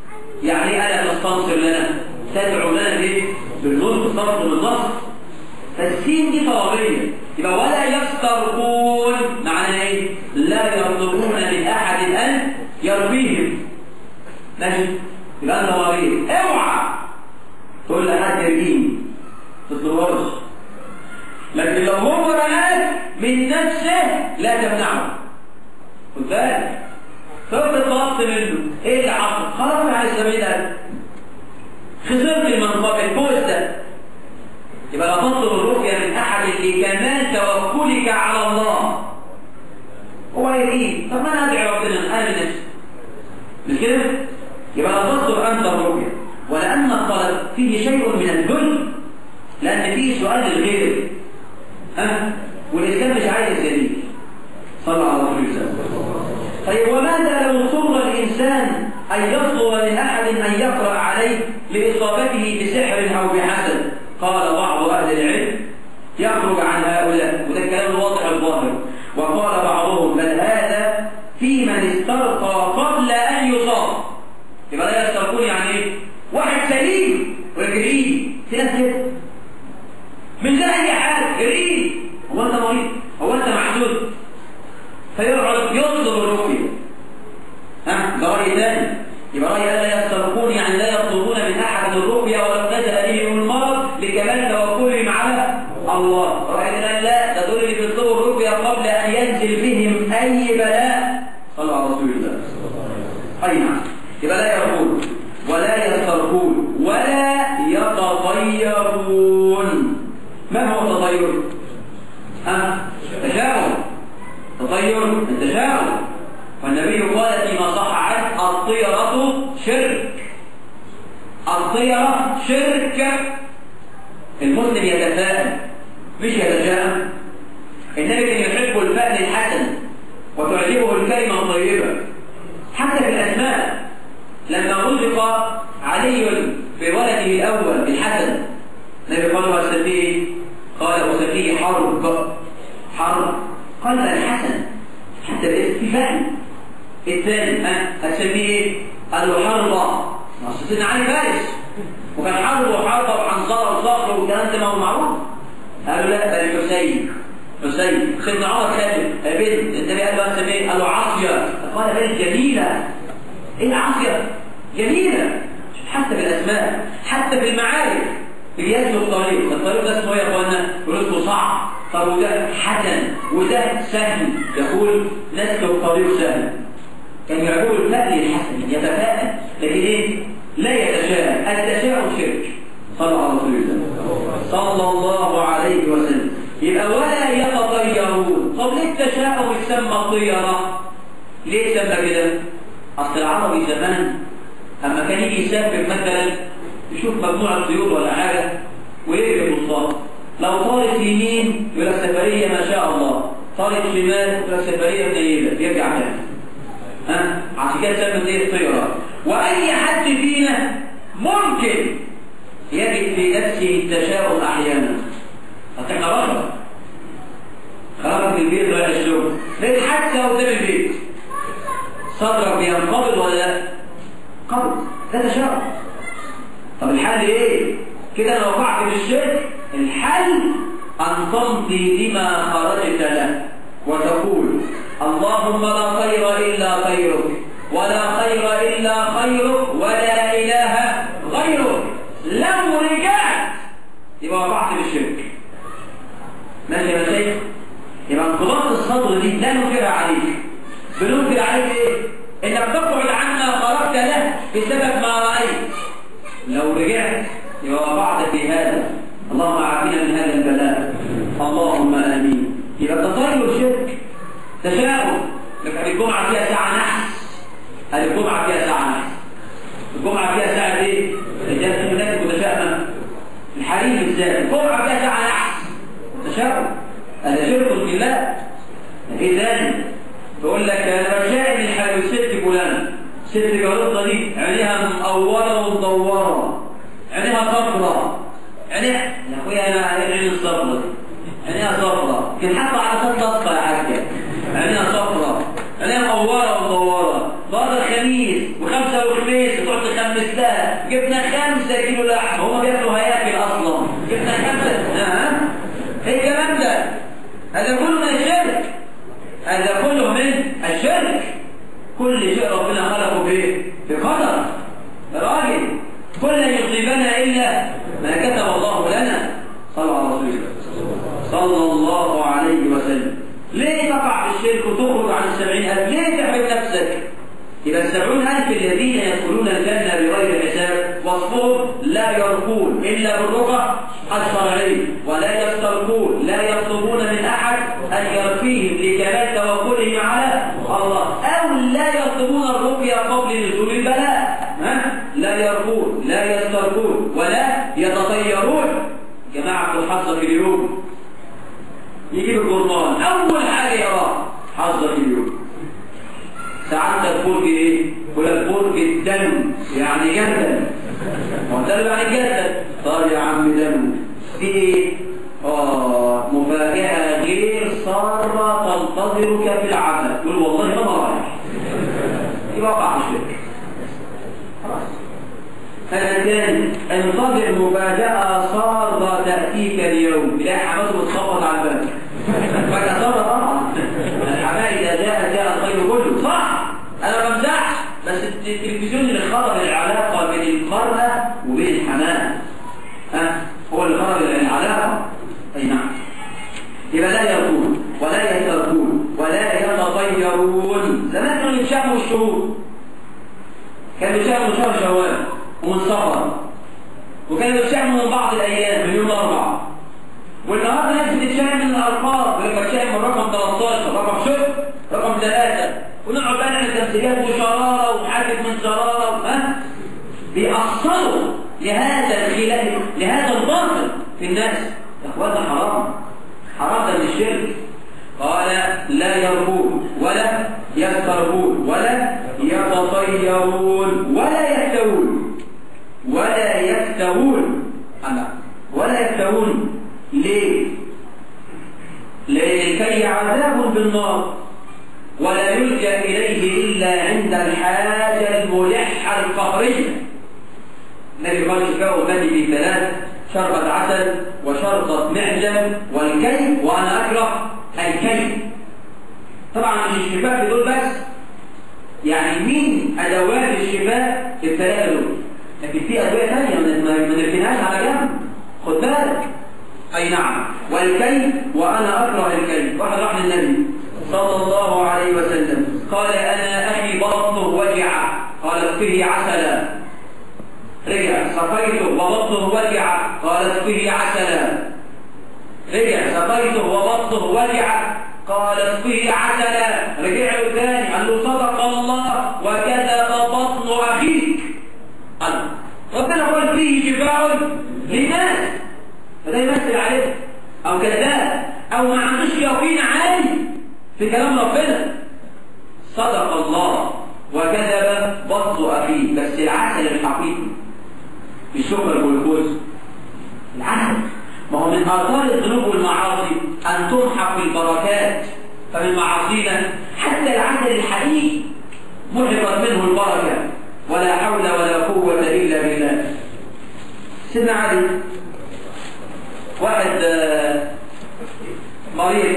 يعني الا تستنصر لنا تدعو لنا بايه بالنور تستنصر بالنصر فالسين دي طلبيه يبقى ولا يسترقون معناه ايه لا يطلبون من احد ان يرميهم ماشي يبقى انت مريض اوعى تقول لحد يرميني تطلبهاش لكن لو هو رآك من نفسه لا تمنعه خد بالك تقدر طلبت منه ايه اللي حصل؟ خلاص انا عايز سبيل ده خسرت المنطقه الفوز ده يبقى لا تطلب الرقيه من احد لكمال توكلك على الله هو يريد طب ما انا ادعي ربنا انا من نفسي مش كده؟ يبقى لا تطلب انت الرقيه ولان الطلب فيه شيء من الذل لان فيه سؤال للغير ها والاسلام مش عايز الجليل صلى على رسول الله طيب وماذا لو اضطر الانسان ان يطلب من احد ان يقرا عليه لاصابته بسحر او بحسد قال بعض اهل العلم يخرج عن هؤلاء وده الكلام الواضح الظاهر وقال بعضهم بل هذا في من استرقى قبل ان يصاب يبقى لا يسترقون يعني ايه واحد سليم ويجري في ناس كده من غير اي حاجه يريد هو انت مريض هو انت محدود فيقعد يطلب الرقيه ها ده راي ثاني يبقى راي الا يسترقون يعني لا يطلبون من احد الرقيه ولو نزل بهم المرض لكمال توكلهم على الله راي ثاني لا ده دول اللي بيطلبوا الرقيه قبل ان ينزل بهم اي بلاء صلى على رسول الله اي نعم يبقى لا يقول ولا يسترقون ولا يتطيرون ما هو التطير؟ ها؟ تشاؤم تطير التشاؤم والنبي قال فيما صح عنه الطيرة شرك الطيرة شرك المسلم يتفائل مش يتشاءم النبي كان يحب الفأل الحسن وتعجبه الكلمة الطيبة حتى في الأسماء لما رزق علي بولده الأول بالحسن النبي قال له أسميه قال أسميه حرب حرب قال الحسن حتى الاسم في فعل الثاني أسميه ايه؟ قال له حربة أصل سيدنا علي فارس وكان حرب وحربة وحنظرة وصخر والكلام ده ما هو معروف قالوا لا بل حسين حسين سيدنا عمر خالد بنت النبي قال له أسميه قال له عاصية قال بنت جميلة ايه عاصية جميلة حتى في الأسماء حتى في المعارف بيسلك الطريق الطريق ده اسمه ايه يا اخوانا يقول صعب طب وده حسن وده سهل يقول نسلك الطريق سهل كان يعقول الفأل الحسن يتفائل لكن ايه لا يتشاءم التشاؤم شرك صلى على رسول الله صلى الله عليه وسلم يبقى ولا يتطيرون طب ليه التشاؤم يسمى الطيره ليه سمى كده اصل العربي زمان اما كان يجي يسافر مثلا يشوف مجموعة طيور ولا حاجة ويقلب الصاد لو طارت يمين يقول لك سفرية ما شاء الله طارت شمال يقول لك سفرية قليلة يرجع تاني ها عشان كده سمت ايه الطيران واي حد فينا ممكن يجد في نفسه التشاؤم احيانا اصل احنا بشر خرج من البيت رايح الشغل لقيت حادثه قدام البيت صدرك بينقبض ولا لا؟ قبض ده تشاؤم طب الحل ايه كده انا وقعت في الشرك الحل ان تمضي لما خرجت له وتقول اللهم لا خير الا خيرك ولا خير الا خيرك ولا اله غيرك لو رجعت يبقى وقعت في الشرك ماشي يا شيخ يبقى انقباض الصدر دي لا ننكر عليك بننكر عليك ايه انك تقعد عما خرجت له بسبب ما رايت لو رجعت يبقى وقعت في هذا اللهم عافينا من هذا البلاء اللهم امين يبقى تطير شرك تشاؤم لك الجمعه فيها ساعه نحس الجمعه فيها ساعه نحس الجمعه فيها ساعه ايه؟ رجال هناك متشائمه الحريم بالذات الجمعه فيها ساعه نحس تشاؤم هذا شرك بالله ايه ثاني تقول لك انا بشائم الحال الست فلانه ست جارتنا دي عينيها مقوره ومدوره عينيها صفرة عينيها يا اخويا انا عيني الصفرة دي عينيها صفرة كان حتى على صوت اصفر يا حاجه عينيها صفرة عينيها مقوره ومدوره بعد الخميس وخمسه وخميس تقعد تخمس مثلها جبنا خمسة كيلو لحم هم بياكلوا هياكل اصلا جبنا خمسة ها ايه الكلام ده هذا كله من الشرك هذا كله من الشرك كل شيء ربنا خلقه بايه بقدر يا راجل كل يصيبنا الا ما كتب الله لنا صلى الله عليه وسلم صلى الله عليه وسلم ليه تقع في الشرك وتخرج عن السبعين ألف ليه تحرم نفسك إذا السبعون ألف الذين يدخلون الجنة بغير حساب وصفهم لا يرقون إلا بالرقى الشرعية ولا يسترقون لا يطلبون من أحد أن يرقيهم لكمال توكلهم على الله أو لا يطلبون الرقية قبل نزول البلاء ها؟ لا يرقون لا يسترقون ولا يتطيرون جماعة الحظ في اليوم يجيب القربان أول حاجة يراه حظك اليوم سعادتك برج ايه؟ يقول لك برج الدم يعني جدل معتل يعني جدل طال يا عم دم في ايه؟ اه مفاجأة غير سارة تنتظرك في العمل تقول والله ما رايح يبقى وقع في الشرك خلاص هذا كان انتظر مفاجأة صارة تأتيك اليوم تلاقي حماته بتخبط على الباب فجأة صارة طبعا الحماة إذا جاء جاء الخير كله صح أنا ما بمزحش بس التلفزيون اللي خرج العلاقة بين المرأة وبين الحماة ها هو اللي خرج العلاقة أي نعم يبقى لا يرقون ولا يتركون ولا يتطيرون زمان كانوا يتشاموا الشهور كانوا يتشاموا شهر شوال ومن صفر وكانوا يتشاموا من بعض الأيام من يوم الأربعاء والنهارده ناس بتتشائم من الأرقام يقول لك بتشائم من رقم 13 رقم شهر رقم 3 ونقعد بقى نعمل تمثيليات وشرارة وحاجة من شرارة ها بيأصلوا لهذا الخلاف لهذا الباطل في الناس يا اخوانا حرام حرام ده من الشرك قال لا يرقون ولا يسترقون ولا يتطيرون ولا يكتوون ولا يكتوون ولا يكتوون ليه لكي عذاب بالنار ولا يلجا اليه الا عند الحاجه الملحه القهريه النبي قال شفاء النبي بثلاث شربة عسل وشرطة معجم والكي وأنا أكره الكي طبعا مش الشفاء في دول بس يعني مين أدوات الشفاء في الثلاثة دول لكن في أدوية ثانية ما نركنهاش على جنب خد بالك أي نعم والكي وأنا أكره الكي واحد راح للنبي صلى الله عليه وسلم قال أنا أخي بطنه وجع قال اسقه عسلا رجع سقيته وبطنه وجع قال اسقه عسلا رجع سقيته وبطنه وجع قال اسقه عسلا رجع له ثاني قال له صدق الله وكذب بطن اخيك قال ربنا قال فيه شفاء للناس فده يمثل عليه او كذاب او ما عندوش يقين عالي في كلام ربنا صدق الله وكذب بطن اخيه بس العسل الحقيقي الشكر الجلوكوز العسل ما هو من آثار الذنوب والمعاصي أن تمحق البركات فمن معاصينا حتى العسل الحقيقي محقت منه البركة ولا حول ولا قوة إلا بالله سيدنا علي واحد مريض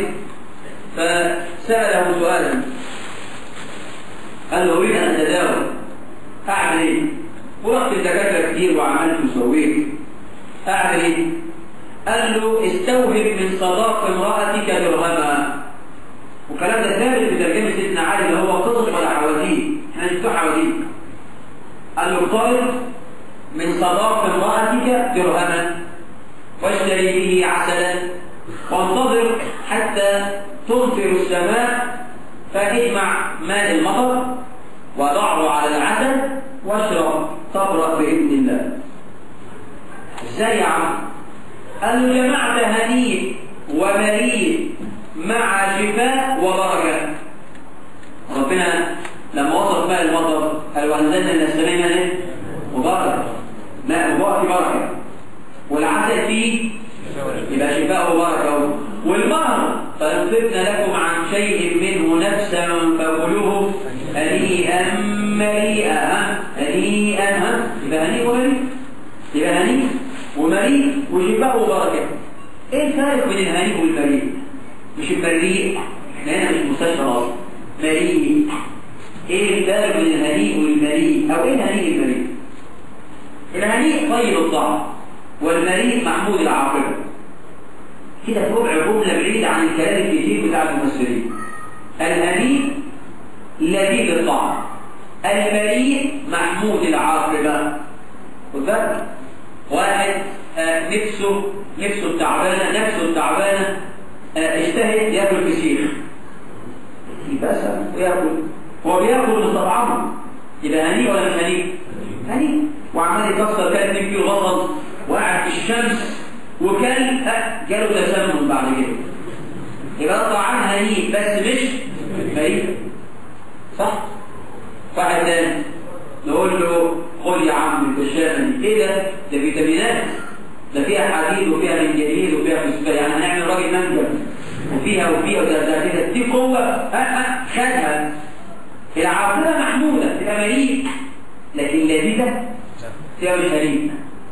فسأله سؤالا قال له أريد أن أتداوى أعمل إيه؟ ورحت الدكاتره كتير وعملت وسويت اعمل ايه؟ قال له استوهب من صداق امراتك درهما والكلام ده ثابت في ترجمه سيدنا علي اللي هو قطط ولا حواديت احنا مش بتوع حواديت قال له اقترض من صداق امراتك درهما واشتري به عسلا وانتظر حتى تمطر السماء فاجمع ماء المطر وضعه على العسل واشرب تبرأ بإذن الله ازاي يا عم قال له جمعت هنيء ومريء مع شفاء وبركة ربنا لما وصف ماء المطر قال وانزلنا من السماء ماء وبركة ماء وبركة فيه بركة والعسل فيه يبقى شفاء وبركة والمهر فنصبنا لكم عن شيء منه نفسا فكلوه هنيئا مريئا هنيئا يبقى هنيء ومريء يبقى هنيء ومريء وشفاء وبركة ايه الفرق بين الهنيء والمريء مش المريء احنا هنا مش مستشفى اصلا مريء ايه الفرق بين الهنيء والمريء او ايه الهنيء والمريء الهنيء طيب الطعم والمريء محمود العاقبه كده في ربع جمله بعيده عن الكلام الكتير بتاع الممثلين الهنيء لذيذ الطعم المريء محمود العاقبه خد بالك واحد آه نفسه نفسه تعبانه نفسه تعبانه آه اجتهد ياكل فسيخ بس وياكل هو بياكل من طعامه يبقى هنيء ولا مش هنيء؟ هنيء وعمال يكسر كان 2 كيلو بصل وقاعد في الشمس وكان جاله تسمم بعد كده يبقى طعام هنيء بس مش مريء صح؟ واحد تاني نقول له خد يا عم البشامه دي ايه ده؟ ده فيتامينات ده فيها حديد وفيها منجنيز وفيها فوسفات يعني هنعمل راجل منجم وفيها وفيها وده ده كده دي قوه ها خدها العاقله محموده تبقى مريء لكن لذيذه تبقى مش هنيء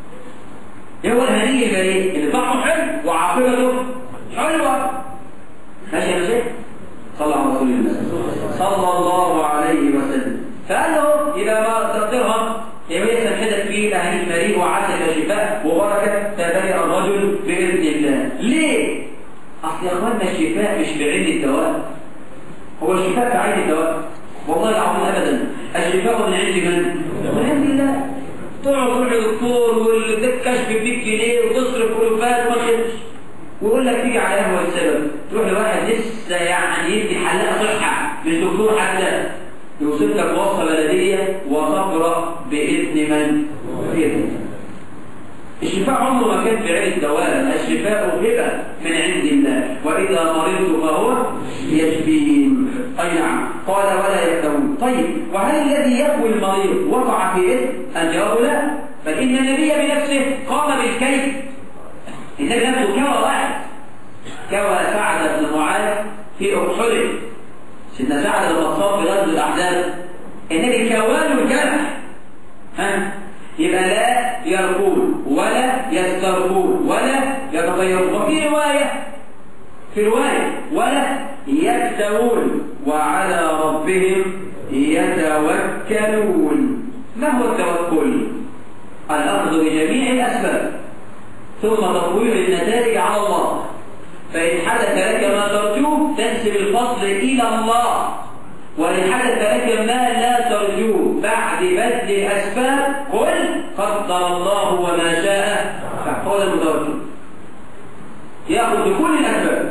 هو الهنيء المريء اللي طعمه حلو وعاقبته حلوه ماشي يا شيخ صلى على رسول الله صلى الله عليه وسلم فقال له إذا ما تقدرها يبقى يستنحدك فيه أهل مريء وعسل شفاء وبركة تبرئ الرجل بإذن الله ليه؟ أصل يا أخوانا الشفاء مش بعين الدواء هو الشفاء بعين الدواء والله العظيم أبدا الشفاء من عند من؟ من عند الله تقعد تروح للدكتور والكشف ب 100 جنيه وتصرف ألوفات وما تخفش ويقول لك تيجي على قهوه السبب تروح لواحد لسه يعني يدي حلاقه صحه مش دكتور حتى يوصف لك وصفه بلديه وتقرا باذن من؟ باذن الشفاء عمره ما كان في عين الدواء الشفاء هبه من عند الله واذا مرضت فهو يشفين اي نعم قال ولا يكتوون طيب وهل الذي يكوي المريض وقع في اثم الجواب لا بل ان النبي بنفسه قام بالكيف النبي نفسه كوى واحد كوى سعد بن معاذ في احد سيدنا سعد بن مصاب في غزوه الاحزاب النبي كواه الجرح ها يبقى لا يرقون ولا يسترقون ولا يتغيرون وفي روايه في روايه ولا يكتوون وعلى ربهم يتوكلون ما هو التوكل الاخذ بجميع الاسباب ثم تطوير النتائج على الله فإن حدث لك ما ترجوه تنسب الفضل إلى الله وإن حدث لك ما لا ترجوه بعد بذل الأسباب قل قدر الله وما شاء فقال المتوكل يأخذ بكل الأسباب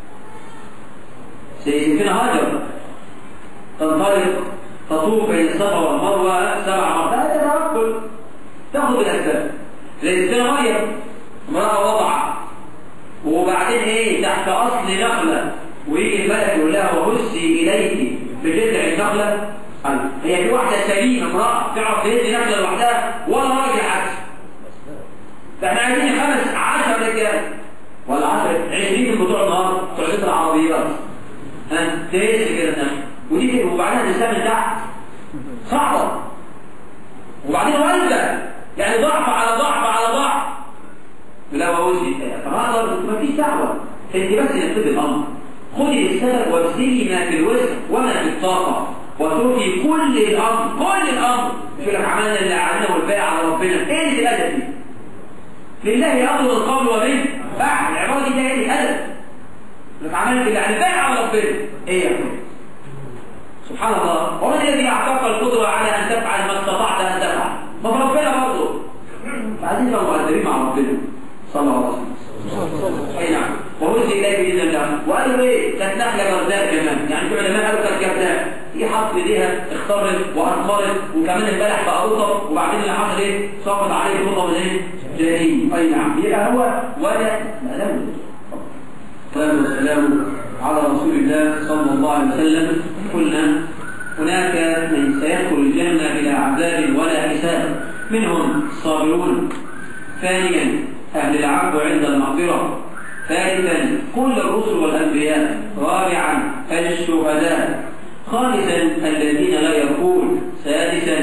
سيدنا هاجر تنطلق تطوف بين الصفا والمروة سبع مرات هذا توكل تأخذ بالأسباب سيدنا مريم امرأة وضع وبعدين ايه تحت اصل نخلة ويجي الملك يقول لها وهزي اليك بجذع النخلة هي في واحدة سليمة امرأة تعرف تهز نخلة لوحدها ولا راجل حتى فاحنا عايزين خمس عشر رجال ولا عشر عشرين بتوع النهار بتوع ست العربيات ها تهز كده النخلة ودي كده وبعدين النساء من تحت صعبة وبعدين والدة يعني ضعف على ضعف على ضعف لا ووزي فهذا ما فيش دعوة انت بس يكتب الامر خذي السبب وابذلي ما في الوزن وما في الطاقة وتركي كل الامر كل الامر في لك عملنا اللي عملنا والباقي على ربنا ايه اللي الادب دي لله امر القول ومن بعد العباره دي ايه الادب لك عملت اللي على الباقي على ربنا ايه يا اخويا سبحان الله ومن الذي اعطاك القدره على ان تفعل ما استطعت ان تفعل ما هو ربنا برضه فعايزين نبقى مؤدبين مع ربنا صلى الله عليه وسلم اي نعم وهز اليه باذن الله وقالوا ايه كانت نخله جرداء كمان يعني في علماء قالوا كانت جرداء في حط ايديها اخترت واثمرت وكمان البلح بقى رطب وبعدين اللي حصل ايه سقط عليه رطب ايه جاهين اي نعم يبقى هو ولا لا والسلام والسلام على رسول الله صلى الله عليه وسلم قلنا هناك من سيدخل الجنه بلا عذاب ولا حساب منهم الصابرون ثانيا أهل العفو عند المغفرة ثالثا كل الرسل والأنبياء رابعا الشهداء خامسا الذين لا يرقون سادسا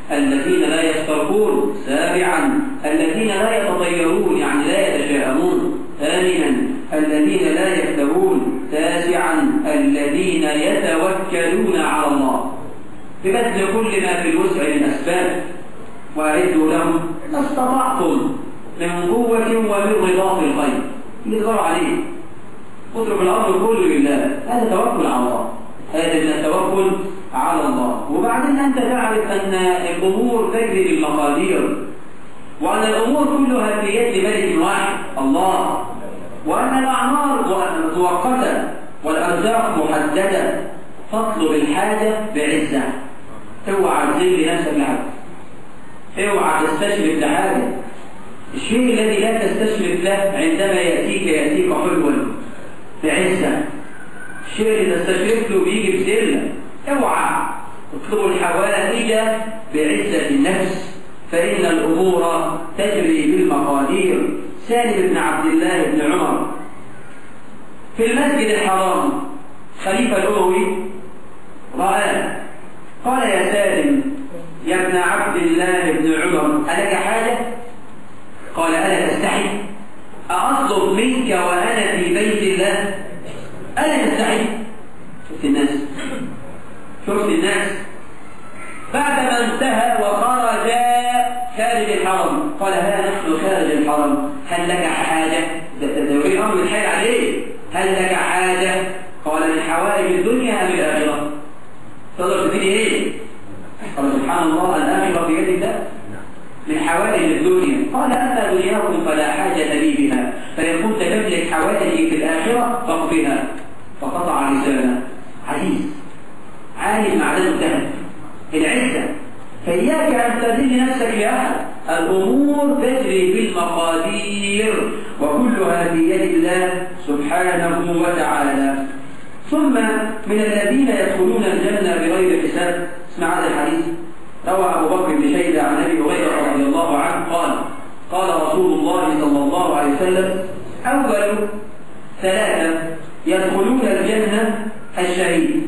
الذين لا يسترقون سابعا الذين لا يتطيرون يعني لا يتشاءمون ثامنا الذين لا يفترون تاسعا الذين يتوكلون على الله ببذل كل ما في الوسع من أسباب وأعدوا لهم ما استطعتم من قوة ومن رضاء الخير يقدر عليه اترك الأمر كله لله هذا توكل على الله هذا من التوكل على الله وبعدين أنت تعرف أن الأمور تجري بالمقادير وأن الأمور كلها في يد ملك واحد الله وأن الأعمار مؤقتة والأرزاق محددة فاطلب الحاجة بعزة اوعى تذل نفسك لحد اوعى تستشرف لحاجة الشيء الذي لا تستشرف له عندما يأتيك يأتيك حلوا بعزة الشيء اللي تستشرف له بيجي بذلة اوعى اطلبوا الحوائج بعزة النفس فإن الأمور تجري بالمقادير سالم بن عبد الله بن عمر في المسجد الحرام خليفة الأموي رآه قال يا سالم يا ابن عبد الله بن عمر ألك حاجة؟ قال ألا تستحي أطلب منك وأنا في بيت الله ألا تستحي شفت الناس شفت الناس بعدما انتهى وخرج خارج الحرم قال ها نحن خارج الحرم هل لك حاجة تدوري أمر الحال عليه هل لك حاجة قال من حوائج الدنيا أم الآخرة تقدر تفيدي إيه قال سبحان الله الآخرة بيد الله من حوائج الدنيا قال أما دنياكم فلا حاجة لي بها فإن كنت تملك حوائجي في الآخرة فاقضها فقطع لسانه عزيز عالم معدن الذهب العزة فإياك أن تذل نفسك لأحد الأمور تجري بالمقادير وكلها في يد الله سبحانه وتعالى ثم من الذين يدخلون الجنة بغير حساب اسمع هذا الحديث روى أبو بكر بن شيبة عن أبي هريرة رضي الله عنه قال قال رسول الله صلى الله عليه وسلم أول ثلاثة يدخلون الجنة الشهيد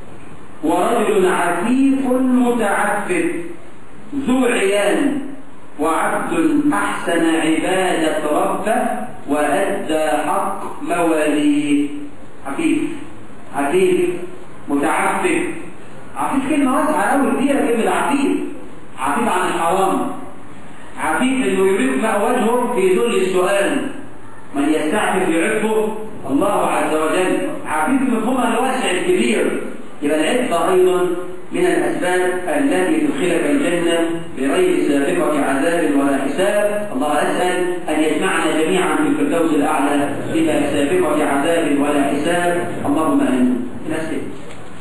ورجل عفيف متعفف ذو عيال وعبد أحسن عبادة ربه وأدى حق مواليه عفيف عفيف متعفف عفيف كلمة واسعة أوي كبيرة كلمة عفيف عفيف عن الحرام عفيف إنه يريد وجهه في ذل السؤال من يستعفف يعفه الله عز وجل عفيف مفهومها الواسع الكبير يبقى العفة أيضا من الأسباب التي تدخلك الجنة بغير سابقة عذاب ولا حساب الله أسأل أن يجمعنا جميعا في الفردوس الأعلى بلا سابقة عذاب ولا حساب